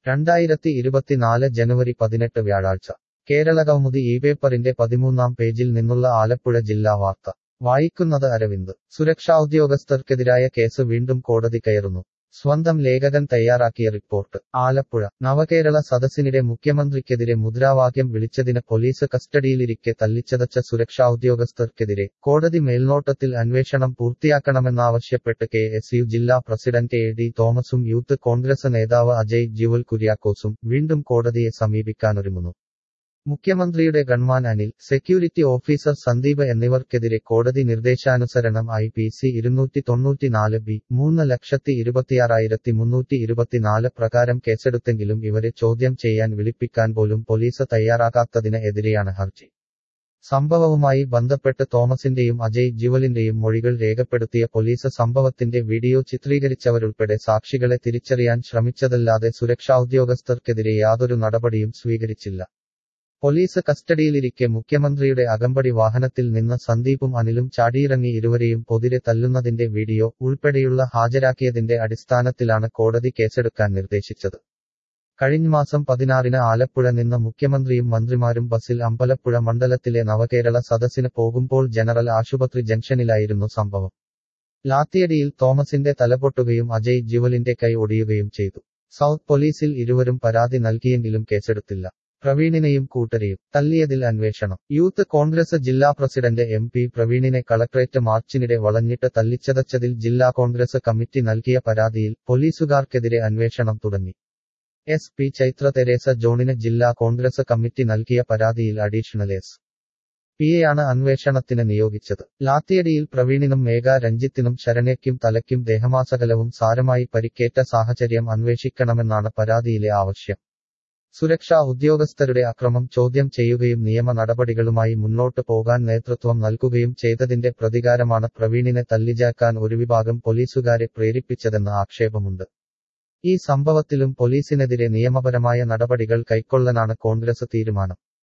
രണ്ടായിരത്തി ഇരുപത്തിനാല് ജനുവരി പതിനെട്ട് വ്യാഴാഴ്ച കേരള കൗമുദി ഈ പേപ്പറിന്റെ പതിമൂന്നാം പേജിൽ നിന്നുള്ള ആലപ്പുഴ ജില്ലാ വാർത്ത വായിക്കുന്നത് അരവിന്ദ് സുരക്ഷാ ഉദ്യോഗസ്ഥർക്കെതിരായ കേസ് വീണ്ടും കോടതി കയറുന്നു സ്വന്തം ലേഖകൻ തയ്യാറാക്കിയ റിപ്പോർട്ട് ആലപ്പുഴ നവകേരള സദസ്സിനിടെ മുഖ്യമന്ത്രിക്കെതിരെ മുദ്രാവാക്യം വിളിച്ചതിന് പോലീസ് കസ്റ്റഡിയിലിരിക്കെ തല്ലിച്ചതച്ച സുരക്ഷാ ഉദ്യോഗസ്ഥർക്കെതിരെ കോടതി മേൽനോട്ടത്തിൽ അന്വേഷണം പൂർത്തിയാക്കണമെന്നാവശ്യപ്പെട്ട് കെ എസ് യു ജില്ലാ പ്രസിഡന്റ് എ ഡി തോമസും യൂത്ത് കോൺഗ്രസ് നേതാവ് അജയ് ജ്യുവൽ കുര്യാക്കോസും വീണ്ടും കോടതിയെ സമീപിക്കാനൊരുങ്ങുന്നു മുഖ്യമന്ത്രിയുടെ gunman Anil security officer Sandeep എന്നിവർക്കെതിരെ കോടതി നിർദ്ദേശാനുസരണം ഐ പി സി ഇരുന്നൂറ്റി തൊണ്ണൂറ്റിനാല് ബി മൂന്ന് ലക്ഷത്തി ഇരുപത്തിയാറായിരത്തി മുന്നൂറ്റി ഇരുപത്തിനാല് പ്രകാരം കേസെടുത്തെങ്കിലും ഇവരെ ചോദ്യം ചെയ്യാൻ വിളിപ്പിക്കാൻ പോലും പോലീസ് തയ്യാറാകാത്തതിന് എതിരെയാണ് ഹർജി സംഭവവുമായി ബന്ധപ്പെട്ട് തോമസിന്റെയും അജയ് ജ്യുവലിന്റെയും മൊഴികൾ രേഖപ്പെടുത്തിയ പോലീസ് സംഭവത്തിന്റെ വീഡിയോ ചിത്രീകരിച്ചവരുൾപ്പെടെ സാക്ഷികളെ തിരിച്ചറിയാൻ ശ്രമിച്ചതല്ലാതെ സുരക്ഷാ ഉദ്യോഗസ്ഥർക്കെതിരെ യാതൊരു നടപടിയും സ്വീകരിച്ചില്ല പോലീസ് കസ്റ്റഡിയിലിരിക്കെ മുഖ്യമന്ത്രിയുടെ അകമ്പടി വാഹനത്തിൽ നിന്ന് സന്ദീപും അനിലും ചാടിയിറങ്ങി ഇരുവരെയും പൊതിരെ തല്ലുന്നതിന്റെ വീഡിയോ ഉൾപ്പെടെയുള്ള ഹാജരാക്കിയതിന്റെ അടിസ്ഥാനത്തിലാണ് കോടതി കേസെടുക്കാൻ നിർദ്ദേശിച്ചത് കഴിഞ്ഞ മാസം പതിനാറിന് ആലപ്പുഴ നിന്ന് മുഖ്യമന്ത്രിയും മന്ത്രിമാരും ബസിൽ അമ്പലപ്പുഴ മണ്ഡലത്തിലെ നവകേരള സദസ്സിന് പോകുമ്പോൾ ജനറൽ ആശുപത്രി ജംഗ്ഷനിലായിരുന്നു സംഭവം ലാത്തിയടിയിൽ തോമസിന്റെ തലപൊട്ടുകയും അജയ് ജ്യുവലിന്റെ കൈ ഒടിയുകയും ചെയ്തു സൗത്ത് പോലീസിൽ ഇരുവരും പരാതി നൽകിയെങ്കിലും കേസെടുത്തില്ല പ്രവീണിനെയും കൂട്ടരെയും തല്ലിയതിൽ അന്വേഷണം യൂത്ത് കോൺഗ്രസ് ജില്ലാ പ്രസിഡന്റ് എം പി പ്രവീണിനെ കളക്ട്രേറ്റ് മാർച്ചിനിടെ വളഞ്ഞിട്ട് തല്ലിച്ചതച്ചതിൽ ജില്ലാ കോൺഗ്രസ് കമ്മിറ്റി നൽകിയ പരാതിയിൽ പോലീസുകാർക്കെതിരെ അന്വേഷണം തുടങ്ങി എസ് പി ചൈത്ര തെരേസ ജോണിന് ജില്ലാ കോൺഗ്രസ് കമ്മിറ്റി നൽകിയ പരാതിയിൽ അഡീഷണൽ എസ് പിയെയാണ് അന്വേഷണത്തിന് നിയോഗിച്ചത് ലാത്തിയടിയിൽ പ്രവീണിനും മേഘ രഞ്ജിത്തിനും ശരണയ്ക്കും തലയ്ക്കും ദേഹമാസകലവും സാരമായി പരിക്കേറ്റ സാഹചര്യം അന്വേഷിക്കണമെന്നാണ് പരാതിയിലെ ആവശ്യം സുരക്ഷാ ഉദ്യോഗസ്ഥരുടെ അക്രമം ചോദ്യം ചെയ്യുകയും നിയമ നടപടികളുമായി മുന്നോട്ട് പോകാൻ നേതൃത്വം നൽകുകയും ചെയ്തതിന്റെ പ്രതികാരമാണ് പ്രവീണിനെ തല്ലിജാക്കാൻ ഒരു വിഭാഗം പോലീസുകാരെ പ്രേരിപ്പിച്ചതെന്ന് ആക്ഷേപമുണ്ട് ഈ സംഭവത്തിലും പോലീസിനെതിരെ നിയമപരമായ നടപടികൾ കൈക്കൊള്ളനാണ് കോൺഗ്രസ് തീരുമാനം